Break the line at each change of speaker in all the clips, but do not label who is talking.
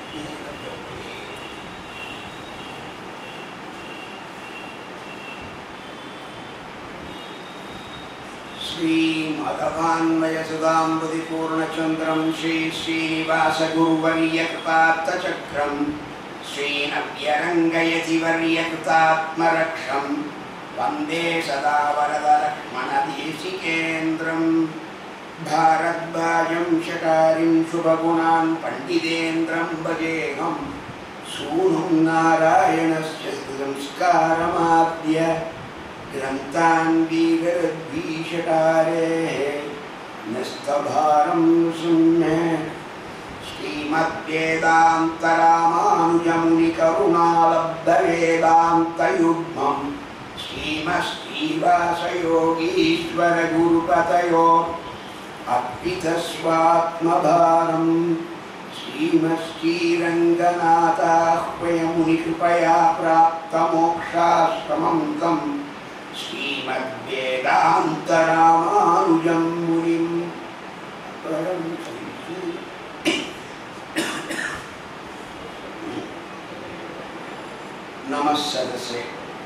श्रीमदवान्वयसुधाम्बुधिपूर्णचन्द्रं श्रीश्रीनिवासगुरुवर्यकृतात्तचक्रं श्रीनव्यरङ्गयतिवर्यकृतात्मरक्षं वन्दे सदा वरदलक्ष्मणदेशिकेन्द्रं भारद्वाजं शकारिं शुभगुणान् पण्डितेन्द्रं भजेऽहं सूनुं नारायणस्य संस्कारमाद्य ग्रन्थान् वीरद्वीषकारेः नस्तभारं शून्य श्रीमद्वेदान्तरामानुजमुनिकरुणालब्धवेदान्तयुग्मं श्रीमश्रीवासयोगीश्वरगुरुपतयो अर्पितस्वात्मभारं श्रीमश्रीरङ्गनाथाह्वयमुनिकृपया प्राप्तमोक्षाश्रमं तम् श्रीमद्वेदान्तरामानुजं मुनिं परं नमः सदसे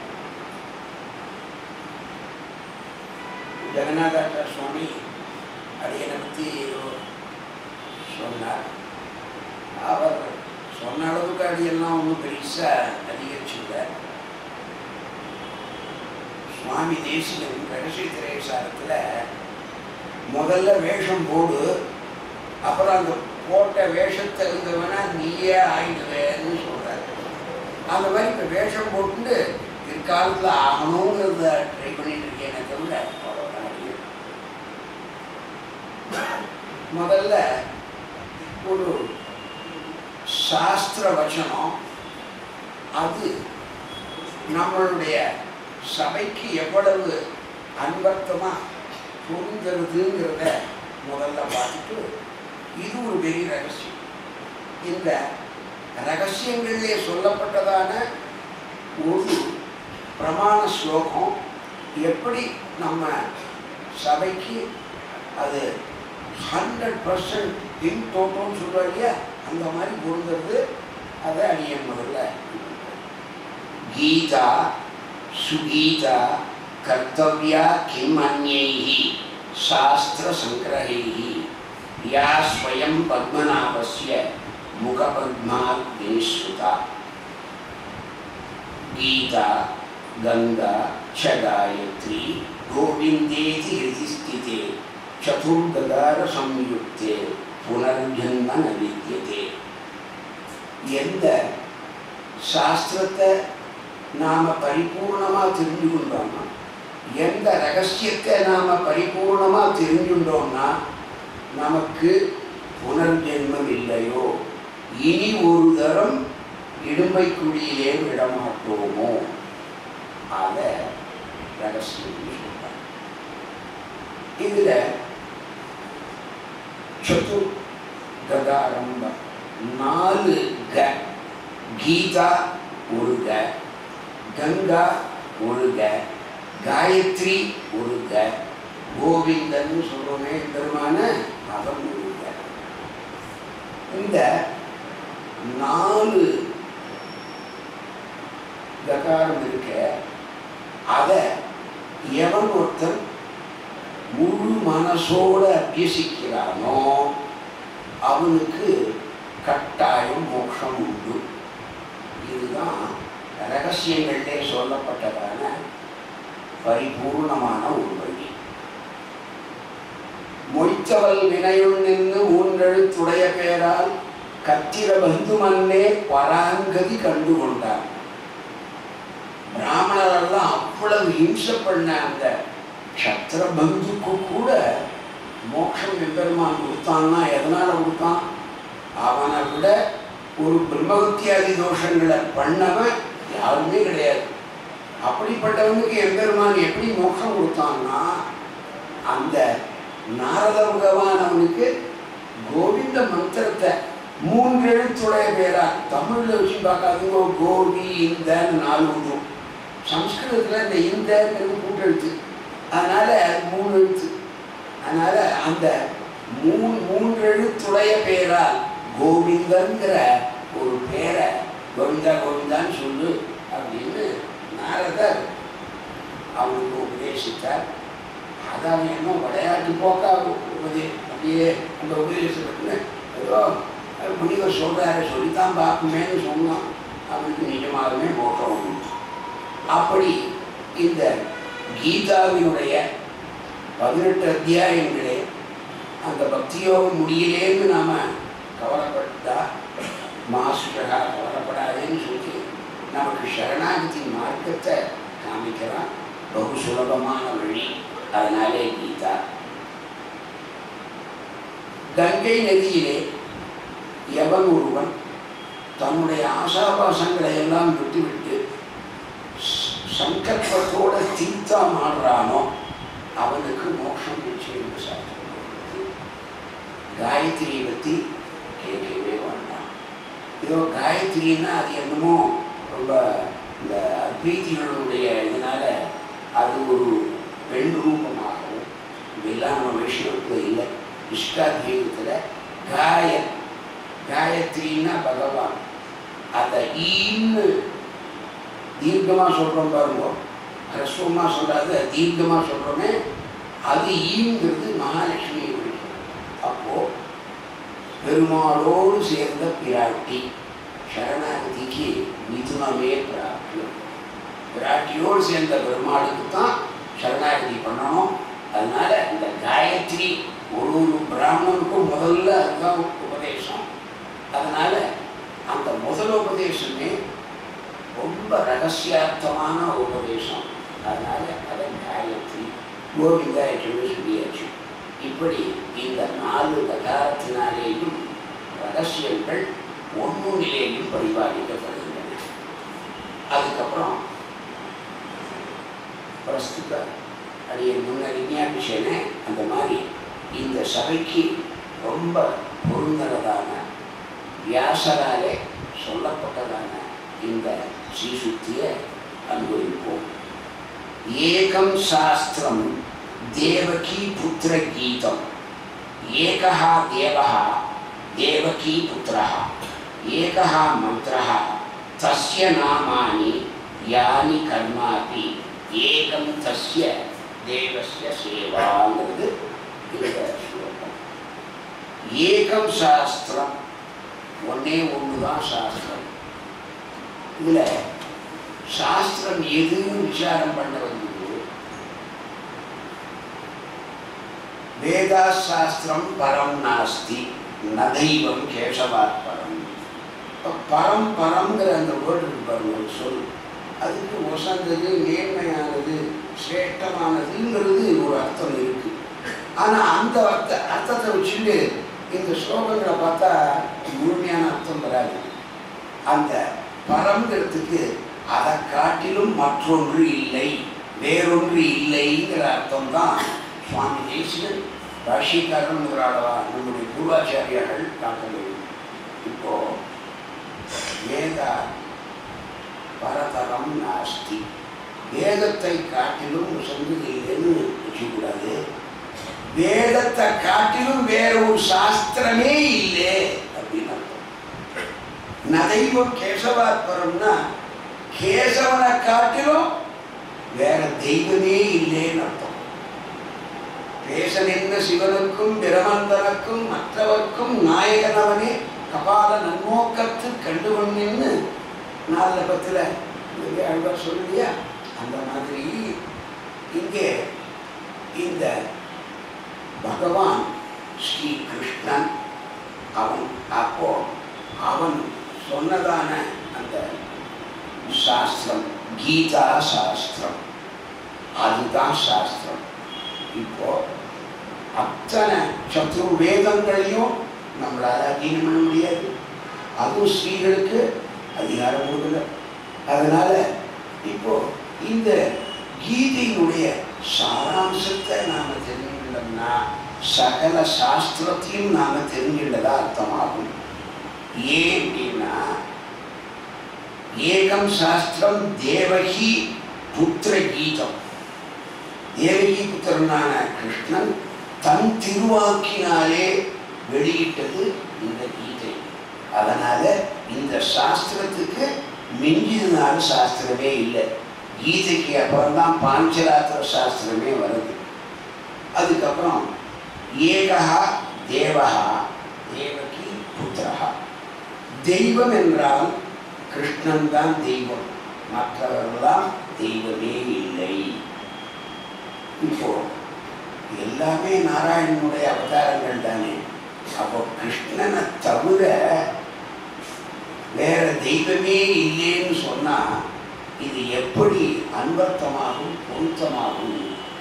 ஜெகநாதாச்சார சுவாமி அடியனை பற்றி சொன்னார் அவர் சொன்ன அளவுக்கு அடியெல்லாம் ஒன்றும் பெருசாக அதிகரிச்சுட்டார் சுவாமி தேசிகன் கடைசி திரைசாரத்தில் முதல்ல வேஷம் போடு அப்புறம் அந்த போட்ட வேஷத்தை இருந்தவனா நீயே ஆயிடுவேன்னு சொல்கிறாரு அந்த மாதிரி இப்போ வேஷம் போட்டு பிற்காலத்தில் ஆகணுங்கிறத ட்ரை பண்ணிட்டு இருக்கேனே தவிர அவ்வளோதான் அறிவு. முதல்ல ஒரு சாஸ்திர வச்சனம் அது நம்மளுடைய சபைக்கு எவ்வளவு அன்பர்த்தமாக பொருந்துறதுங்கிறத முதல்ல பார்த்துட்டு இது ஒரு பெரிய ரகசியம் இந்த ரகசியங்களிலே சொல்லப்பட்டதான ஒரு பிரமாண ஸ்லோகம் எப்படி நம்ம சபைக்கு அது ஹண்ட்ரட் பர்சன்ட் இன் டோட்டோன்னு சொல்லுவாங்க இல்லையா அந்த மாதிரி பொருந்துறது அதை அடியன் முதல்ல கீதா சுகீதா கர்த்தவியா கிம் அந்யைः शास्त्रसङ्ग्रहैः या स्वयं पद्मनाभस्य मुखपद्मात् विनिश्रुता गीता गङ्गा च गायत्री गोविन्देति हृदि स्थिते चतुर्गदारसंयुक्ते पुनर्जन्म न विद्यते எந்த சாஸ்திரத்தை நாம் பரிபூர்ணமாக தெரிஞ்சுக்கின்றோம்னா எந்த ரகசியத்தை நாம் பரிபூர்ணமாக தெரிஞ்சுட்டோம்னா நமக்கு புனர்ஜென்மம் இல்லையோ இனி ஒரு தரம் இடும்பை குழியிலே விடமாட்டோமோ அத ரகசியம் சொல்றாங்க இதில் சது கதாரம்பம் நாலு க கீதா ஒரு க கங்கா ஒரு க காயத்ரி ஒரு க கோவிந்தன் சொல்றோமே பெருமான அவன் ஒரு க இந்த நாலு ககாரம் இருக்க அதை எவன் ஒருத்தன் முழு மனசோட அபியசிக்கிறானோ அவனுக்கு கட்டாயம் மோட்சம் உண்டு இதுதான் ரகசியங்களிலே சொல்லப்பட்டதான பரிபூர்ணமான ஒரு வழி மொய்த்தவல் வினையுள் நின்று மூன்றெழுத்துடைய பேரால் கத்திர பந்து மன்னே பராங்கதி கண்டு கொண்டார் பிராமணரெல்லாம் அவ்வளவு ஹிம்சை பண்ண அந்த சத்திர பந்துக்கு கூட மோட்சம் எம்பெருமான் கொடுத்தான்னா எதனால கொடுத்தான் அவனை விட ஒரு பிரம்மகத்தியாதி தோஷங்களை பண்ணவன் யாருமே கிடையாது அப்படிப்பட்டவனுக்கு எம்பெருமான் எப்படி மோட்சம் கொடுத்தான்னா அந்த நாரத பகவான் அவனுக்கு கோவிந்த மந்திரத்தை மூன்று எழுத்துடைய பேரா தமிழ்ல வச்சு பார்க்காதீங்க கோவி இந்தன்னு நாலு வந்துடும் சம்ஸ்கிருதத்தில் இந்த இந்தங்கிறது கூட்டெழுத்து அதனால அது மூணு எழுத்து அதனால அந்த மூணு மூன்று எழுத்துடைய பேரால் கோவிந்தங்கிற ஒரு பேரை கோவிந்தா கோவிந்தான்னு சொல்லு அப்படின்னு நாரதர் அவனுக்கு உபதேசித்தார் அதை அவன் என்ன விளையாட்டு போக்கா உபதே அப்படியே அந்த உபதேசத்துக்கு ஏதோ முனிவர் சொல்கிறாரு சொல்லித்தான் பார்க்குமேன்னு சொன்னான் அவனுக்கு நிஜமாகவே மோட்டம் உண்டு. அப்படி இந்த கீதாவினுடைய பதினெட்டு அத்தியாயங்களே அந்த பக்தியோகம் முடியலேன்னு நாம கவலைப்பட்டா மாஸ்டரா கவலைப்படாதேன்னு சொல்லி நமக்கு சரணாகதி மார்க்கத்தை காமிக்கிறான் பகு சுலபமான வழி அதனாலே கீதா கங்கை நதியிலே எவன் ஒருவன் தன்னுடைய ஆசாபாசங்களை எல்லாம் விட்டுவிட்டு ச- சங்கல்பத்தோட தீர்த்தம் ஆடுறானோ அவனுக்கு மோட்சம் நிச்சயம் சாத்தியம் காயத்ரியை பற்றி கேட்கவே வேண்டாம் இதோ காயத்ரின்னா அது என்னமோ ரொம்ப இந்த அத்வைதிகளுடைய இதனால அது ஒரு பெண் ரூபமாகவும் இதெல்லாம் நம்ம வைஷ்ணவத்தில் இல்லை இஷ்டாத்வைதத்தில் காய காயத்ரின்னா பகவான் அந்த ஈன்னு தீர்க்கமாக சொல்கிறோம் பாருங்க ஹ்ரஸ்வமாக சொல்லாத தீர்க்கமாக சொல்கிறோமே அது ஈங்கிறது மகாலட்சுமியை குறிக்கும் அப்போது பெருமாளோடு சேர்ந்த பிராட்டி சரணாகதிக்கு மிதுனமே பிராட்டியம் பிராட்டியோடு சேர்ந்த பெருமாளுக்கு தான் சரணாகதி பண்ணணும் அதனால இந்த காயத்ரி ஒரு ஒரு பிராமணனுக்கும் முதல்ல அதுதான் உபதேசம் அதனால அந்த முதல் உபதேசமே ரொம்ப ரகசியார்த்தமான உபதேசம் அதனால அதை காயத்ரி கோவிந்தா என்று சொல்லியாச்சு இப்படி இந்த நாலு கதாரத்தினாலேயும் ரகசியங்கள் ஒன்றுனிலேயும் பரிபாலிக்கப்படுகின்றன அதுக்கப்புறம் பிரஸ்துத அடிய முன்ன விஞ்ஞாபிச்சேனே அந்த மாதிரி இந்த சபைக்கு ரொம்ப பொருந்தரதான வியாசராலே சொல்லப்பட்டதான இந்த ஸ்ரீசுத்தியை அனுபவிப்போம் ஏகம் சாஸ்திரம் தேவகி புத்திர கீதம் ஏகः தேவः தேவகி புத்திரः ஏகः மந்திரः தஸ்ய நாமானி யானி கர்மாபி ஏகம் தஸ்ய தேவஸ்ய சேவாங்கிறது இந்த ஸ்லோகம் ஏகம் சாஸ்திரம் ஒன்னே ஒன்று தான் சாஸ்திரம் இதில் சாஸ்திரம் எதுன்னு விசாரம் பண்ண வந்து வேதா சாஸ்திரம் பரம் நாஸ்தி நதைவம் கேசவாத் பரம் இப்ப பரம் பரம்ங்கிற அந்த வேர்டு இருக்கு பாருங்க ஒரு சொல் அதுக்கு ஒசந்தது நேர்மையானது சிரேஷ்டமானதுங்கிறது ஒரு அர்த்தம் இருக்கு ஆனா அந்த அர்த்த அர்த்தத்தை வச்சுட்டு இந்த ஸ்லோகங்களை பார்த்தா முழுமையான அர்த்தம் வராது அந்த பரம்ங்கிறதுக்கு அதை காட்டிலும் மற்றொன்று இல்லை வேறொன்று இல்லைங்கிற அர்த்தம் தான் சுவாமி தேசிகன் ராஷிகாரன் முதலாளவா நம்முடைய பூர்வாச்சாரியார்கள் காட்ட வேண்டும் இப்போ வேதா பரதரம் நாஸ்தி வேதத்தை காட்டிலும் உசந்தது இல்லைன்னு வச்சுக்கூடாது வேதத்தை காட்டிலும் வேற ஒரு சாஸ்திரமே இல்லை அப்படின்னு அர்த்தம் நதைவம் கேசவாத்பரம்னா கேசவனை காட்டிலும் வேற தெய்வமே இல்லைன்னு அர்த்தம் பேச நின்ற சிவனுக்கும் பிரமந்தனுக்கும் மற்றவர்க்கும் நாயகனவனே கபால நன்னோக்கத்து கண்டுகொண்டின்னு நாலு பத்துல அழ்வார் சொல்லுலையா அந்த மாதிரி இங்கே இந்த பகவான் ஸ்ரீ கிருஷ்ணன் அவன் அப்போ அவன் சொன்னதான அந்த சாஸ்திரம் கீதா சாஸ்திரம் அதுதான் சாஸ்திரம் இப்போ அத்தனை சத்ரு வேதங்களையும் நம்மளால அங்கீகம் பண்ண முடியாது அதுவும் ஸ்ரீகளுக்கு அதிகாரம் கொடுக்கல அதனால இப்போ இந்த கீதையினுடைய சாராம்சத்தை நாம தெரிஞ்சுக்கிட்டோம்னா சகல சாஸ்திரத்தையும் நாம தெரிஞ்சுக்கிட்டதா அர்த்தமாகும் ஏன் அப்படின்னா ஏகம் சாஸ்திரம் தேவகி புத்திர கீதம் தேவகி புத்திரனான கிருஷ்ணன் தன் திருவாக்கினாலே வெளியிட்டது இந்த கீதை அதனால இந்த சாஸ்திரத்துக்கு மிஞ்சினால சாஸ்திரமே இல்லை கீதைக்கு அப்புறம் தான் பாஞ்சராத்திர சாஸ்திரமே வருது அதுக்கப்புறம் ஏகா தேவா தேவகி புத்திரா தெய்வம் என்றால் கிருஷ்ணன் தான் தெய்வம் மற்றவர்கள்லாம் தெய்வமே இல்லை இப்போ எல்லாமே நாராயணனுடைய அவதாரங்கள் தானே அப்போ கிருஷ்ணனை தவிர வேற தெய்வமே இல்லைன்னு சொன்னா இது எப்படி அன்வர்த்தமாகும் பொருத்தமாகும்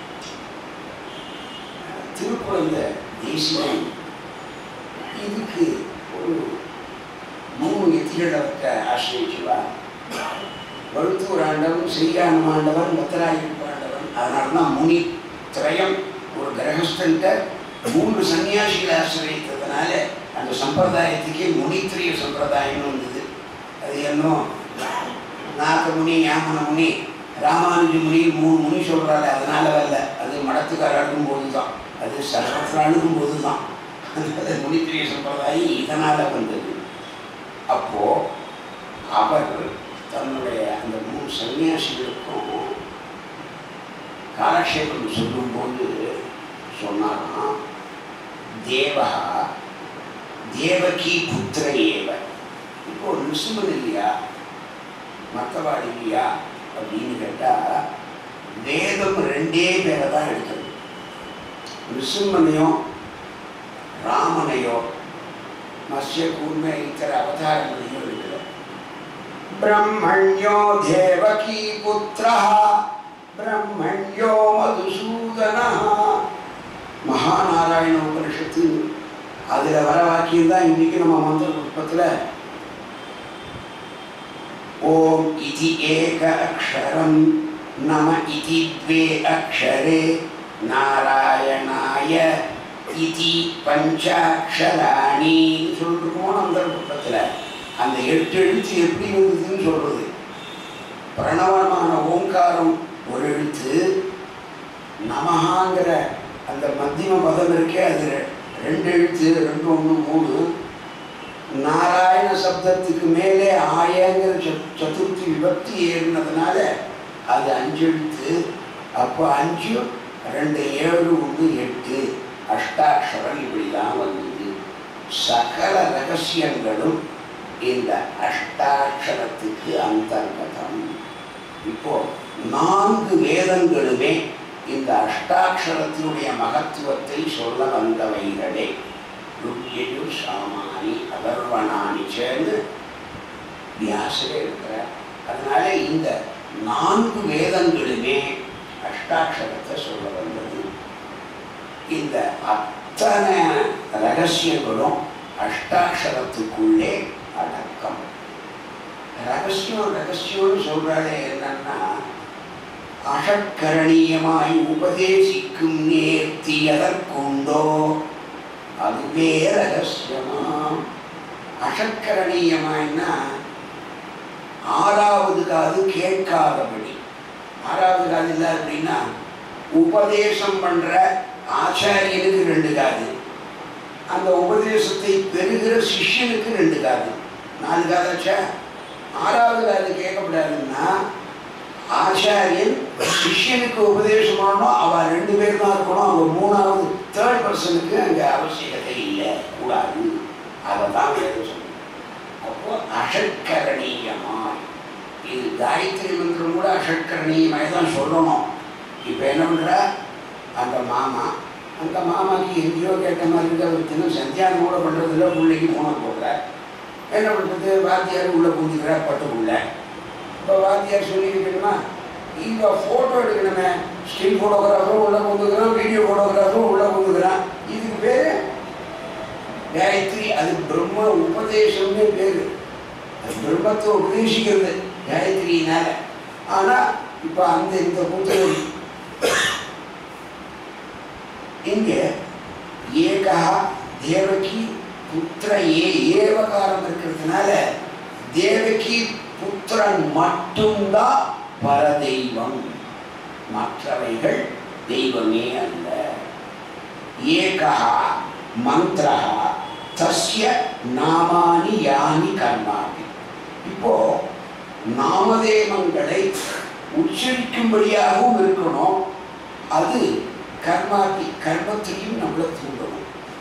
திருக்குழந்த தேசியம் இதுக்கு ஒரு மூணு எத்திகளத்தை ஆசிரியச்சுவா வழுத்தூர் ஆண்டவன் செய்யானம் ஆண்டவன் பத்திராயிருப்பு ஆண்டவன் அதனால தான் முனி திரயம் ஒரு கிரகஸ்தன்ட்ட மூன்று சன்னியாசிகளை ஆசிரியத்ததுனால அந்த சம்பிரதாயத்துக்கே முனித்திரிய சம்பிரதாயம்னு வந்தது அது இன்னும் நாகமுனி யாமன முனி ராமானுஜ முனி மூணு முனி சொல்கிறாரு அதனால வரல அது மடத்துக்கார அணுகும் போது தான் அது சர்வத்தில் அணுகும் போது தான் அது முனித்திரிய சம்பிரதாயம் இதனால் வந்தது அப்போ அவர் தன்னுடைய அந்த மூணு சன்னியாசிகளுக்கும் காலக்ஷேபம் சொல்லும்போது சொன்னாராம் தேவா தேவகி புத்திர ஏவ இப்போ நிசுமன் இல்லையா மற்றவாள் இல்லையா அப்படின்னு கேட்டால் வேதம் ரெண்டே பேரை தான் எடுத்தது நிசும்மனையோ ராமனையோ மத்ய கூர்ம இத்தர அவதாரங்களையோ எடுக்கல பிரம்மண்யோ தேவகி புத்திரா பிரம்மண்யோ மதுசூதனா மகாநாராயண உபனிஷத்து அதில் வர வாக்கியம் தான் இன்னைக்கு நம்ம மந்திர புஷ்பத்தில் ஓம் இதி ஏக அக்ஷரம் நம இதி த்வே அக்ஷரே நாராயணாய இதி பஞ்சாட்சராணி சொல்லிருக்கோம் மந்திர புஷ்பத்தில் அந்த எட்டு எழுத்து எப்படி வந்ததுன்னு சொல்றது பிரணவமான ஓங்காரம் ஒரு எழுத்து நமஹாங்கிற அந்த மத்தியம பதம் இருக்கே அது ரெ- ரெண்டு எழுத்து ரெண்டு ஒன்று மூணு நாராயண சப்தத்துக்கு மேலே ஆயங்கிற ச- சதுர்த்தி விபக்தி ஏறினதுனால அது அஞ்சு எழுத்து அப்போ அஞ்சு ரெண்டு ஏழு ஒன்று எட்டு அஷ்டாட்சரம் இப்படிதான் வந்தது சகல ரகசியங்களும் இந்த அஷ்டாட்சரத்துக்கு அந்தர்கதம் இப்போ நான்கு வேதங்களுமே இந்த அஷ்டாட்சரத்தினுடைய மகத்துவத்தை சொல்ல வந்தவைகளே ருக்யஜு சாமானி அதர்வனானி சேர்ந்து வியாசரே இருக்கிறார் அதனால இந்த நான்கு வேதங்களுமே அஷ்டாட்சரத்தை சொல்ல வந்தது இந்த அத்தனை ரகசியங்களும் அஷ்டாட்சரத்துக்குள்ளே அடக்கம் ரகசியம் ரகசியம்னு சொல்றாளே என்னன்னா அஷட்கரணீயமாய் உபதேசிக்கும் நேர்த்தி எதற்குண்டோ அதுவே ரகசியமாம் அஷட்கரணீயமாய்னா ஆறாவது காது கேட்காதபடி ஆறாவது காது இல்லை அப்படின்னா உபதேசம் பண்ற ஆச்சாரியனுக்கு ரெண்டு காது அந்த உபதேசத்தை பெறுகிற சிஷ்யனுக்கு ரெண்டு காது நாலு காதாச்சா ஆறாவது காது கேட்கப்படாதுன்னா ஆச்சாரியன் சிஷ்யனுக்கு உபதேசம் பண்ணணும் அவன் ரெண்டு பேர் தான் இருக்கணும் அவங்க மூணாவது தேர்ட் பர்சனுக்கு அங்கே அவசியத்தை இல்லை கூடாது அதை தான் வேறு சொல்லணும் அப்போ அஷட்கரணீயமாய் இது காயத்ரி மந்திரம் கூட அஷட்கரணீயமாய் தான் சொல்லணும் இப்போ என்ன பண்ணுற அந்த மாமா அந்த மாமாக்கு எங்கேயோ கேட்ட மாதிரி இருக்கு அவர் தினம் சந்தியானம் கூட பண்ணுறதில்ல பிள்ளைக்கு போன போடுறார் என்ன பண்ணுறது வாத்தியார் உள்ளே பூந்துக்கிறார் பட்டுக்குள்ள இப்போ வாத்தியார் சொல்லியிருக்கணுமா இங்கே ஃபோட்டோ எடுக்கணுமே ஸ்டில் ஃபோட்டோகிராஃபரும் உள்ளே பூந்துக்கிறான் வீடியோ ஃபோட்டோகிராஃபரும் உள்ளே பூந்துக்கிறான் இதுக்கு பேர் காயத்ரி அது பிரம்ம உபதேசம்னு பேர் அது பிரம்மத்தை உபதேசிக்கிறது காயத்ரியினால ஆனால் இப்போ அந்த இந்த புத்தகம் இங்கே ஏகா தேவகி புத்திர ஏ ஏவகாரம் இருக்கிறதுனால தேவகி புத்திரன் மட்டும்தான் பரதெய்வம் மற்றவைகள் தெய்வமே அல்ல ஏகா மந்திரா தஸ்ய நாமானி யானி கர்மாணி இப்போ நாமதேவங்களை உச்சரிக்கும்படியாகவும் இருக்கணும் அது கர்மாத்தி கர்மத்திலையும் நம்மளை தூண்டணும்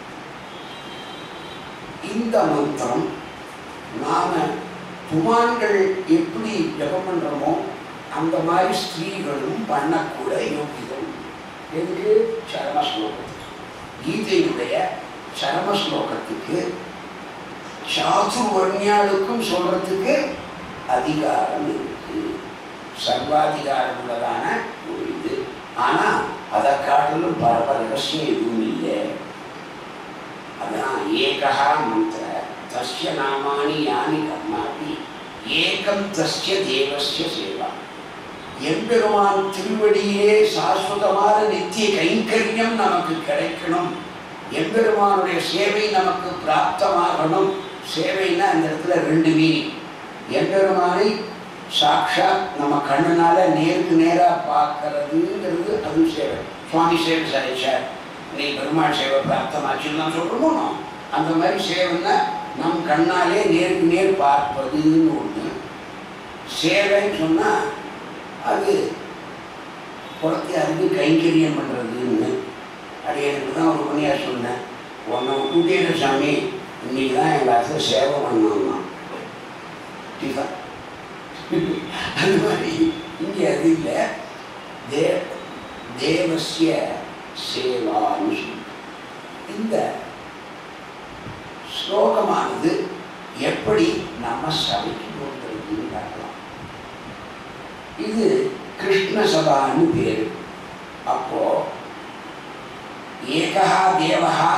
இந்த மந்திரம் நாம புமான்கள் எப்படி ஜபம் பண்றோமோ அந்த மாதிரி ஸ்திரீகளும் பண்ணக்கூட யோகிதம் எதுக்கு சரம ஸ்லோகத்துக்கு கீதையுடைய சரம ஸ்லோகத்துக்கு சாதுர்வர்ணியாளுக்கும் சொல்றதுக்கு அதிகாரம் இருக்கு சர்வாதிகாரம் உள்ளதான ஒரு இது ஆனா அதை காட்டிலும் பரப ரகசியம் எதுவும் இல்லை அதான் ஏகா மந்திர தஸ்ய நாமானி யானி கர்மாபி ஏகம் தஸ்ய தேவஸ்ய சேவா எம்பெருமான் திருவடியிலே சாஸ்வதமான நித்திய கைங்கரியம் நமக்கு கிடைக்கணும் எம்பெருமானுடைய சேவை நமக்கு பிராப்தமாகணும் சேவைன்னா அந்த இடத்துல ரெண்டு மீனிங் எம்பெருமானை சாட்சாத் நம்ம கண்ணுனால நேருக்கு நேராக பார்க்கறதுங்கிறது அது சேவை சுவாமி சேவை சாதிச்சார் நீ பெருமாள் சேவை பிராப்தமாச்சுன்னு தான் சொல்கிறோமோ அந்த மாதிரி சேவைன்னா நம் கண்ணாலே நேருக்கு நேர் பார்ப்பதுன்னு ஒன்று சேவைன்னு சொன்னால் அது புறத்தை அறிவு கைங்கரியம் பண்ணுறதுன்னு அது எனக்கு தான் ஒரு மணியாக சொன்னேன் உன்னை கூட்டிய சாமி இன்னைக்கு தான் எல்லாத்தையும் சேவை பண்ணோம்னா டிஃபன் அது மாதிரி இங்கே அது இல்லை தே தேவசிய சேவான்னு சொல்லி இந்த ஸ்லோகமானது எப்படி நம்ம சபைக்கு போகிறதுன்னு பார்க்கலாம் இது கிருஷ்ண சபான்னு பேரு அப்போ ஏகா தேவஹா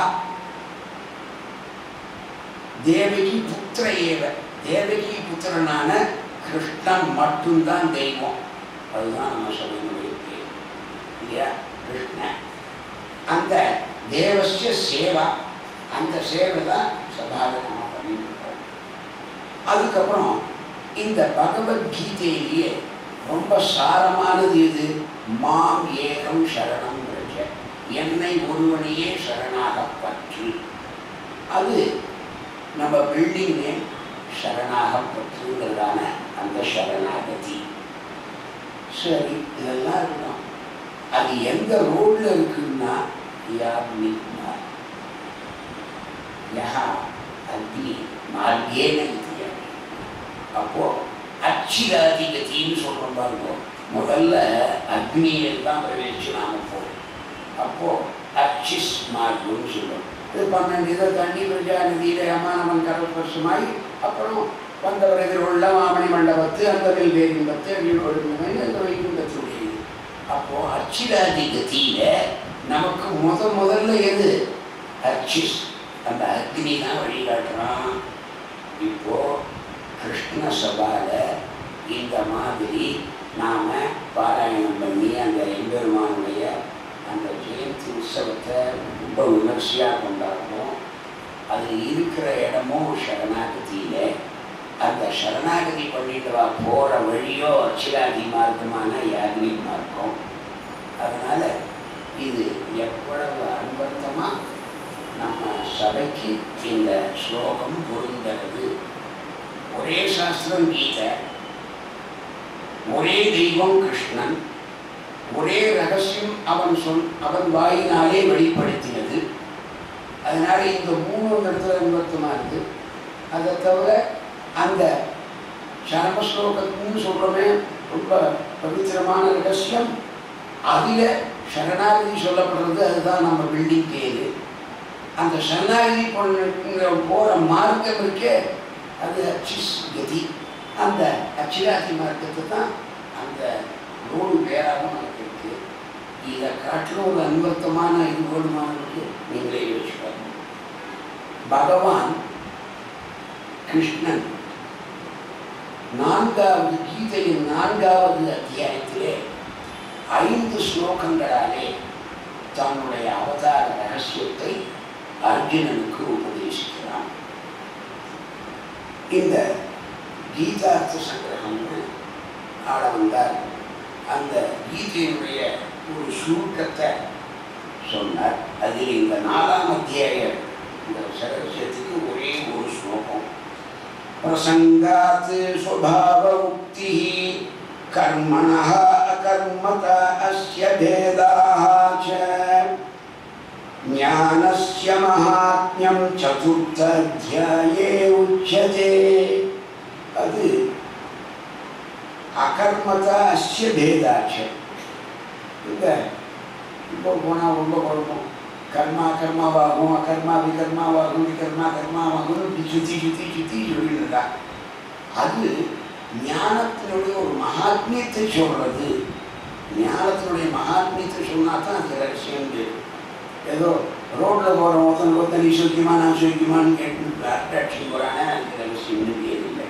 தேவகி புத்திர ஏவ தேவகி புத்திரனான கிருஷ்ணன் மட்டும்தான் தெய்வம் அதுதான் நம்ம சபையினுடைய பேர் இல்லையா கிருஷ்ணன் அந்த தேவசிய சேவா அந்த சேவை தான் சபாவை நம்ம பண்ணிட்டு இருக்கோம் அதுக்கப்புறம் இந்த பகவத்கீதையிலேயே ரொம்ப சாரமானது எது மாம் ஏகம் சரணம் பிரஜ என்னை ஒருவனையே சரணாக பற்று அது நம்ம பில்டிங் நேம் சரணாக பற்றுங்கிறதான அந்த சரணாகதி சரி இதெல்லாம் இருக்கணும் அது எந்த ரோட்ல இருக்குன்னா யாத்மிக்னா யஹா அக்னி மார்கேன இது அப்போ அச்சிராதிகத்தின்னு சொல்றோம் பாருங்க முதல்ல அக்னியில் தான் பிரவேசிச்சு நாம போறோம் அப்போ அச்சிஸ் மார்க்கம்னு சொல்லுவோம் இது பன்னெண்டு இதை தண்ணி பிரஜா நதியில அம்மானவன் கரஸ்பர்சமாய் அப்புறம் வந்தவர்கள் உள்ள மாமணி மண்டபத்து அந்த வெல்வேரின்பத்து ஒழுங்குமை அந்த வைகுண்டத்துடையது அப்போ அச்சிராதி கத்தியில நமக்கு முத முதல்ல எது அச்சிஸ் அந்த அக்னி தான் வழிகாட்டுறான் இப்போ கிருஷ்ண சபால இந்த மாதிரி நாம பாராயணம் பண்ணி அந்த எம்பெருமானுடைய அந்த ஜெயந்தி உற்சவத்தை ரொம்ப விமர்சையாக கொண்டாடுறோம் அது இருக்கிற இடமும் சரணாகதியில அந்த சரணாகதி பண்ணிட்டு வா போகிற வழியோ அச்சிராதி மார்க்கமான யாக்னி மார்க்கம் அதனால இது எவ்வளவு அன்பர்த்தமாக நம்ம சபைக்கு இந்த ஸ்லோகம் பொருந்தது ஒரே சாஸ்திரம் கீதை ஒரே தெய்வம் கிருஷ்ணன் ஒரே ரகசியம் அவன் சொல் அவன் வாயினாலே வெளிப்படுத்தினது அதனால இந்த மூணு இடத்துல அன்பர்த்தமா இருக்கு அதை தவிர அந்த சரம ஸ்லோகத்துன்னு சொல்றோமே ரொம்ப பவித்திரமான ரகசியம் அதில் சரணாகதி சொல்லப்படுறது அதுதான் நம்ம பில்டிங் பேரு அந்த சரணாகதி பொண்ணு போகிற மார்க்கம் இருக்கே அது அச்சிஸ் கதி அந்த அச்சிராதி மார்க்கத்தை தான் அந்த நூறு பேராகவும் நமக்கு இருக்கு இதை காட்டிலும் ஒரு அன்பர்த்தமான இது வேணுமானதுக்கு நீங்களே யோசிச்சு பாருங்க பகவான் கிருஷ்ணன் நான்காவது கீதையின் நான்காவது அத்தியாயத்திலே ஐந்து ஸ்லோகங்களாலே தன்னுடைய அவதார ரகசியத்தை அர்ஜுனனுக்கு உபதேசிக்கிறான் இந்த கீதார்த்த சங்கிரகம்னு ஆள வந்தார் அந்த கீதையினுடைய ஒரு சுருக்கத்தை சொன்னார் அதில் இந்த நாலாம் அத்தியாயம் இந்த சரஸ்யத்துக்கு ஒரே ஒரு ஸ்லோகம் प्रसङ्गात् स्वभाव उक्तिः कर्मणः अकर्मता अस्य भेदाः च ज्ञानस्य महात्म्यं चतुर्थाध्याये उच्यते அது அகர்மதா அஸ்ய பேதாச்ச இந்த இப்போ போனால் ரொம்ப குழப்பம் கர்மா கர்மாவாகும் அகர்மா விகர்மாவாகும் விகர்மா கர்மாவாகும் இப்படி சுற்றி சுற்றி சுற்றி சொல்லியிருந்தா அது ஞானத்தினுடைய ஒரு மகாத்மியத்தை சொல்றது ஞானத்தினுடைய மகாத்மியத்தை சொன்னா தான் அது ரகசியம் பேர் ஏதோ ரோட்டில் போகிற ஒருத்தன் ஒருத்தன் நீ சுத்தியமா நான் சுத்தியமான்னு கேட்டு அட்ராக்ஷன் போகிறானே அதுக்கு ரகசியம் பேர் இல்லை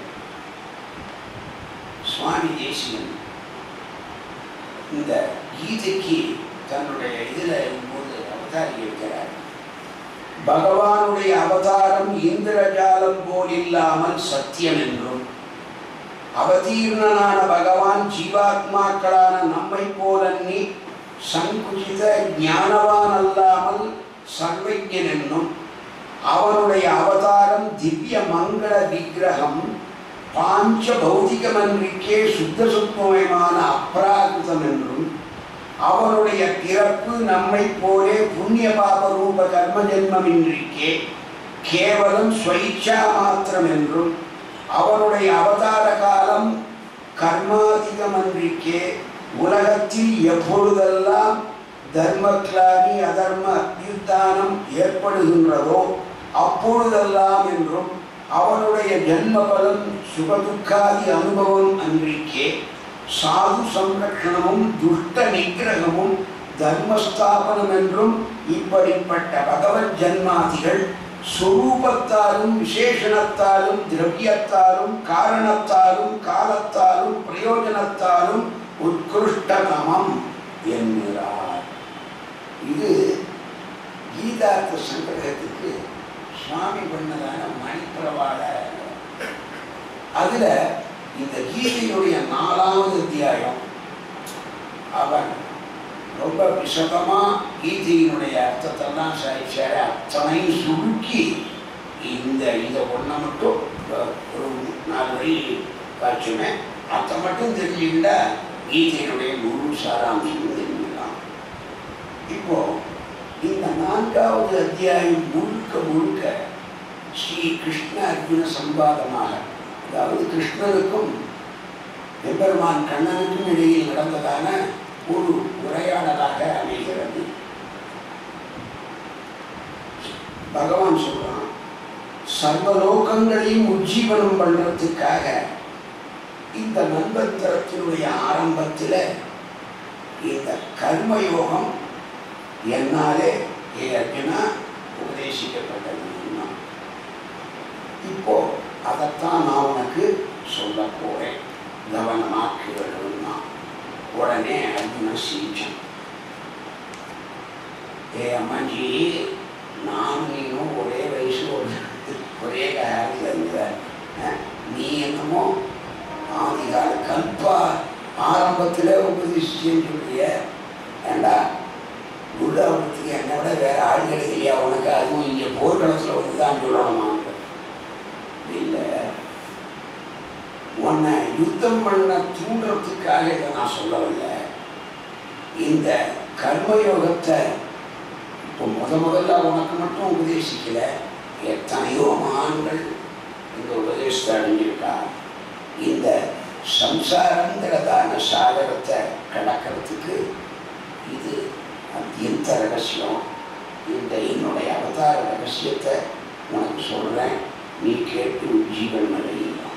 சுவாமி தேசிகன் இந்த கீதைக்கு தன்னுடைய இதில் போது அவதாரி இருக்கிறார் பகவானுடைய அவதாரம் இந்திரஜாலம் போல் இல்லாமல் சத்தியம் என்றும் அவதீர்ணனான பகவான் ஜீவாத்மாக்களான நம்மை போலன்னி சங்குச்சித ஞானவான் அல்லாமல் சர்வஜன் என்னும் அவனுடைய அவதாரம் திவ்ய மங்கள விக்கிரகம் பாஞ்ச பௌதிகமன்றிக்கே சுத்த சுத்தமயமான அப்ராகிருதம் என்றும் அவனுடைய பிறப்பு நம்மை போலே புண்ணிய பாப ரூப கர்ம ஜென்மமின்றிக்கே கேவலம் ஸ்வைச்சா மாத்திரம் என்றும் அவனுடைய அவதார காலம் கர்மாதிகமன்றிக்கே உலகத்தில் எப்பொழுதெல்லாம் தர்மக்லானி அதர்ம அபியுத்தானம் ஏற்படுகின்றதோ அப்பொழுதெல்லாம் என்றும் அவனுடைய ஜென்ம பலம் சுகதுக்காதி அனுபவம் அன்றிக்கே சாது சம்ரக்ஷணமும் துஷ்ட நிகிரகமும் தர்மஸ்தாபனம் என்றும் இப்படிப்பட்ட பகவத் ஜன்மாதிகள் சுரூபத்தாலும் விசேஷணத்தாலும் திரவியத்தாலும் காரணத்தாலும் காலத்தாலும் பிரயோஜனத்தாலும் உத்கிருஷ்டதமம் என்கிறார் இது கீதார்த்த சங்கிரகத்துக்கு சுவாமி பண்ணதான மணிப்பிரவாள அதுல இந்த கீதையுடைய நாலாவது அத்தியாயம் அவன் ரொம்ப விசதமா கீதையினுடைய அர்த்தத்தெல்லாம் சாதிச்சாரு அத்தனை சுருக்கி இந்த இதை ஒன்றை மட்டும் ஒரு நாலு வரி காய்ச்சுனேன் அதை மட்டும் தெரிஞ்சுக்கிட்டா கீதையினுடைய முழு சாராம்சம் தெரிஞ்சுக்கலாம் இப்போ இந்த நான்காவது அத்தியாயம் முழுக்க முழுக்க ஸ்ரீ கிருஷ்ண அர்ஜுன சம்பாதமாக அதாவது கிருஷ்ணனுக்கும் எம்பெருமான் கண்ணனுக்கும் இடையில் நடந்ததான ஒரு உரையாடலாக அமைகிறது பகவான் சொல்றான் சர்வலோகங்களையும் உஜ்ஜீவனம் பண்றதுக்காக இந்த நண்பத்திரத்தினுடைய ஆரம்பத்தில் இந்த கர்மயோகம் என்னாலே ஏ அர்ஜுனா உபதேசிக்கப்பட்டது இப்போ அதைத்தான் நான் உனக்கு சொல்ல போறேன் கவனமாக்குவதுன்னா உடனே அர்ஜுன சிரிச்சான் ஏ அம்மாஜி நான் நீனும் ஒரே வயசு ஒரு ஒரே காலத்தில் இருந்த நீ என்னமோ ஆதிகால கல்பா ஆரம்பத்தில் உபதேசிச்சேன்னு சொல்றிய ஏண்டா உள்ளவத்துக்கு என்னை விட வேற ஆள் கிடைக்கலையா உனக்கு அதுவும் இங்கே போர்க்களத்தில் வந்து தான் சொல்லணுமா இல்லை உன்னை யுத்தம் பண்ண தூண்டுறதுக்காக இதை நான் சொல்லவில்லை இந்த கர்மயோகத்தை இப்போ முத முதல்ல உனக்கு மட்டும் உபதேசிக்கல எத்தனையோ மகான்கள் இந்த உபதேசத்தை அடைஞ்சிருக்கா இந்த சம்சாரங்கிறதான சாகரத்தை கடக்கிறதுக்கு இது அத்தியந்த ரகசியம் இந்த என்னுடைய அவதார ரகசியத்தை உனக்கு சொல்கிறேன் நீ கேட்டு ஜீவன் அடையலாம்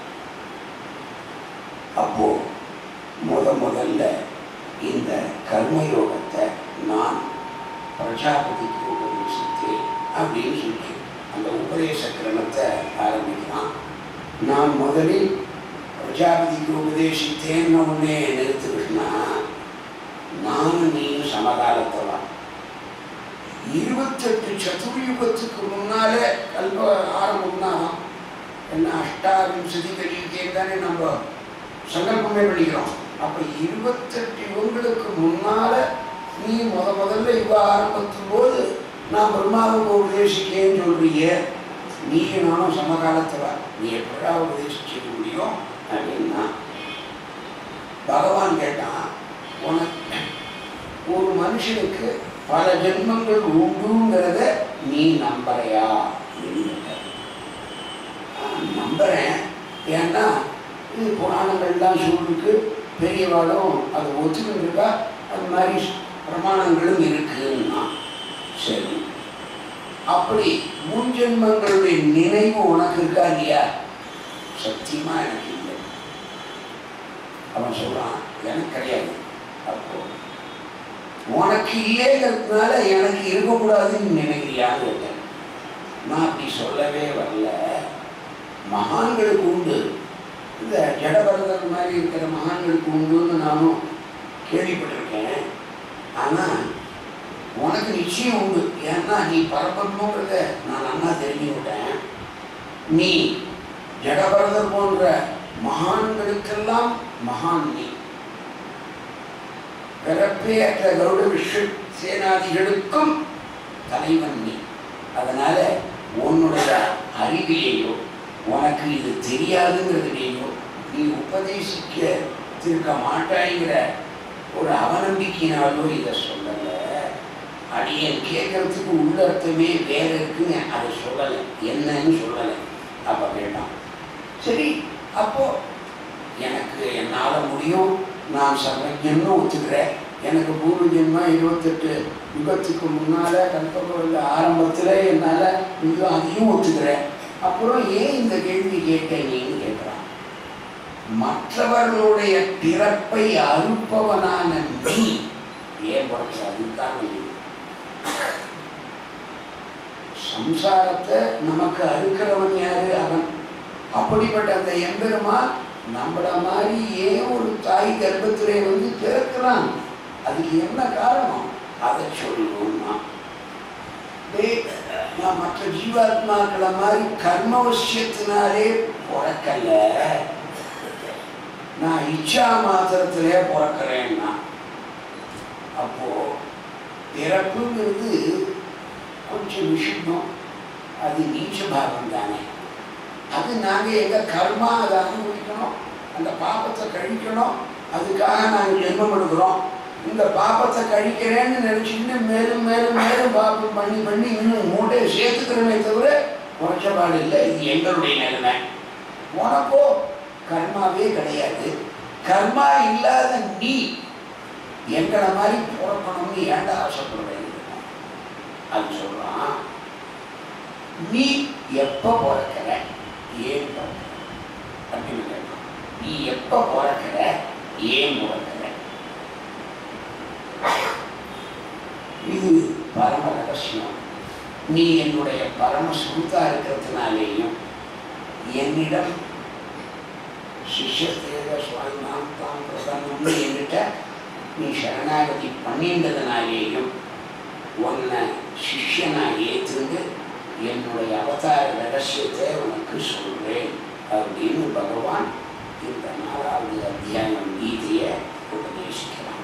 அப்போ முத முதல்ல இந்த கர்மயோகத்தை நான் பிரஜாபதிக்கு உபதேசித்தேன் அப்படின்னு சொல்லி அந்த உபதேச கிரமத்தை ஆரம்பிக்கிறான் நான் முதலில் பிரஜாபதிக்கு உபதேசித்தேன்னு உடனே நிறுத்துக்கிட்டா நானும் நீயும் சமகாலத்தவா இருபத்தெட்டு சதுர்யுகத்துக்கு முன்னாலே கல்ப ஆரம்பம்னா என்ன அஷ்டாவிம்சதி கலியுகே தானே நம்ம சங்கல்பமே பண்ணிக்கிறோம் அப்போ இருபத்தெட்டு யுகங்களுக்கு முன்னால நீ முத முதல்ல இவ ஆரம்பிக்கும் போது நான் பிரம்மாவுக்கு உபதேசிக்கேன்னு சொல்றீங்க நீ நானும் சமகாலத்தில் நீ எப்படா உபதேசம் செய்ய முடியும் அப்படின்னா பகவான் கேட்டான் உனக்கு ஒரு மனுஷனுக்கு பல ஜென்மங்கள் உண்டுங்கிறத நீ நம்புறையா அப்படின்னு கேட்டார். "ஆ, நம்புறேன் ஏன்னா இது புராணங்கள்லாம் சொல்லிருக்கு பெரியவாளும் அதை ஒத்துக்கிட்டு இருக்கா அது மாதிரி பிரமாணங்களும் இருக்குன்னா சரி அப்படி முன் ஜென்மங்களுடைய நினைவு உனக்கு இருக்கா இல்லையா சத்தியமா எனக்கு இல்லை அவன் சொல்றான் எனக்கு கிடையாது அப்போ உனக்கு இல்லைங்கிறதுனால எனக்கு இருக்கக்கூடாதுன்னு நினைக்கிறியான்னு கேட்டேன் நான் அப்படி சொல்லவே வரல மகான்களுக்கு உண்டு இந்த ஜடபரதன் மாதிரி இருக்கிற மகான்களுக்கு உண்டுன்னு நானும் கேள்விப்பட்டிருக்கேன் ஆனால் உனக்கு நிச்சயம் உண்டு ஏன்னா நீ பரபரமுங்கிறத நான் நல்லா தெரிஞ்சுக்கிட்டேன் நீ ஜடபரதர் போன்ற மகான்களுக்கெல்லாம் மகான் நீ பிறப்பே அற்ற கருட விஸ்வ சேனாதிகளுக்கும் தலைவன் நீ அதனால உன்னுடைய அறிவிலேயோ உனக்கு இது தெரியாதுங்கிறதுலேயோ நீ உபதேசிக்க திருக்க மாட்டாய்ங்கிற ஒரு அவநம்பிக்கையினாலோ இதை சொல்லலை அடியன் கேட்கறதுக்கு உள்ள அர்த்தமே வேற இருக்குங்க அதை சொல்லலை என்னன்னு சொல்லலை அப்போ கேட்டான் சரி அப்போ எனக்கு என்னால் முடியும் நான் சர்வஜன்னு ஒத்துக்கிறேன் எனக்கு பூர்வ ஜென்மா இருபத்தெட்டு யுகத்துக்கு முன்னால் கல்பகோவில் ஆரம்பத்தில் என்னால் இது அதையும் ஒத்துக்கிறேன் அப்புறம் ஏன் இந்த கேள்வி கேட்டேன்னு கேட்குறான் மற்றவர்களுடைய பிறப்பை அறுப்பவனான நீ ஏன் பிறக்கிற அதுதான் இது. சம்சாரத்தை நமக்கு அறுக்கிறவன் யாரு அவன் அப்படிப்பட்ட அந்த எம்பெருமான் நம்மள மாதிரி ஏன் ஒரு தாய் கர்ப்பத்திலே வந்து பிறக்கிறான் அதுக்கு என்ன காரணம் அதை சொல்லணும்னா டேய், நான் மற்ற ஜீவாத்மாக்களை மாதிரி கர்மவசியத்தினாலே பிறக்கல நான் இச்சா மாத்திரத்திலே பிறக்கிறேன்னா அப்போ பிறப்புங்கிறது கொஞ்சம் விஷயம் அது நீச்ச பாகம் தானே அது நாங்கள் எங்கள் கர்மா அதை அனுபவிக்கணும் அந்த பாப்பத்தை கழிக்கணும் அதுக்காக நாங்கள் ஜென்மம் எடுக்கிறோம் இந்த பாப்பத்தை கழிக்கிறேன்னு நினச்சிட்டு மேலும் மேலும் மேலும் பாப்பம் பண்ணி பண்ணி இன்னும் மூட்டையை சேர்த்துக்கிறோமே தவிர குறைச்சபாடு இல்லை இது எங்களுடைய நிலைமை உனக்கோ கர்மாவே கிடையாது கர்மா இல்லாத நீ எங்களை மாதிரி பிறக்கணும்னு ஏன்டா ஆசைப்படுறேன் அது சொல்றான் நீ எப்போ பிறக்கிற ஏன் பிறக்கிற அப்படின்னு கேட்பான் நீ எப்போ பிறக்கிற ஏன் பிறக்கிற இது பரம ரகசியம் நீ என்னுடைய பரம சுருத்தா இருக்கிறதுனாலேயும் என்னிடம் சிஷ்யத்தேவ சுவாமினாம் தாம் பிரதமம்னு என்கிட்ட நீ சரணாகதி பண்ணின்றதுனாலேயும் உன்னை சிஷ்யனாக ஏற்றுந்து என்னுடைய அவதார ரகசியத்தை உனக்கு சொல்றேன் அப்படின்னு பகவான் இந்த நாலாவது அத்தியாயம் கீதையை உபதேசிக்கிறான்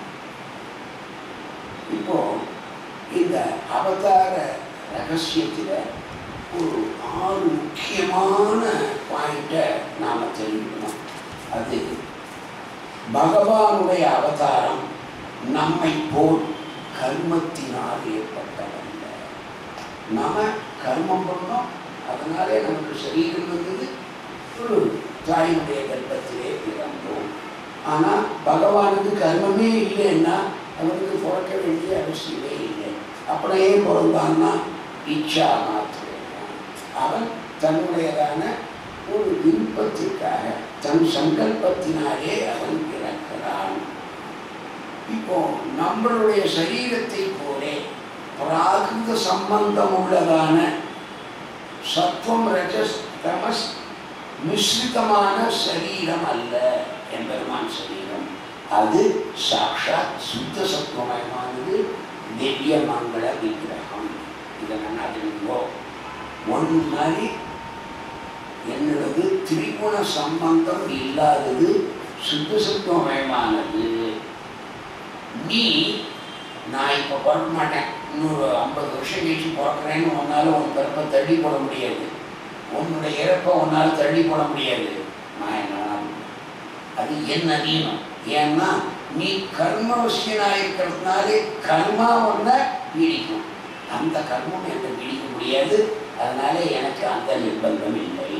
இப்போ இந்த அவதார ரகசியத்தில் ஒரு ஆறு முக்கியமான பாயிண்ட்டை நாம் தெரிஞ்சுக்கணும் அது பகவானுடைய அவதாரம் நம்மை போல் கர்மத்தினால் ஏற்பட்டவல்ல நாம கர்மம் பண்ணோம் அதனாலே நமக்கு சரீரம் வந்தது ஒரு தாயினுடைய கர்ப்பத்திலே பிறந்தோம் ஆனால் பகவானுக்கு கர்மமே இல்லைன்னா அவனுக்கு பிறக்க வேண்டிய அவசியமே இல்லை அப்படியே பிறந்தான்னா இச்சா மாத்திரம் அவன் தன்னுடையதான ஒரு விருப்பத்திற்காக தன் சங்கல்பத்தினாலே அவன் பிறக்கிறான் இப்போ நம்மளுடைய சரீரத்தை போலே பிராகிருத சம்பந்தம் உள்ளதான சத்துவம் ரஜஸ் தமஸ் மிஸ்ரிதமான சரீரம் அல்ல என்பெருமான் சரீரம் அது சாட்சாத் சுத்த சத்துவமயமானது திவ்ய மங்கள விக்கிரகம் இதை நல்லா தெரிஞ்சுக்கோ ஒன்று மாதிரி என்னுடையது திரிகுண சம்பந்தம் இல்லாதது சுத்த சத்துவமயமானது நீ நான் இப்போ பிறக்க மாட்டேன் இன்னொரு ஐம்பது வருஷம் கழிச்சு பிறக்கிறேன்னு உன்னால உன் பிறப்பை தள்ளி போட முடியாது உன்னுடைய இறப்பை உன்னால் தள்ளி போட முடியாது நான் என்ன வேணா பண்ணுவேன். அது என்ன நீனம் ஏன்னா நீ கர்மவசியனா இருக்கிறதுனாலே கர்மா ஒன்றை பீடிக்கும் அந்த கர்மம் என்னை பீடிக்க முடியாது அதனால எனக்கு அந்த நிர்பந்தம் இல்லை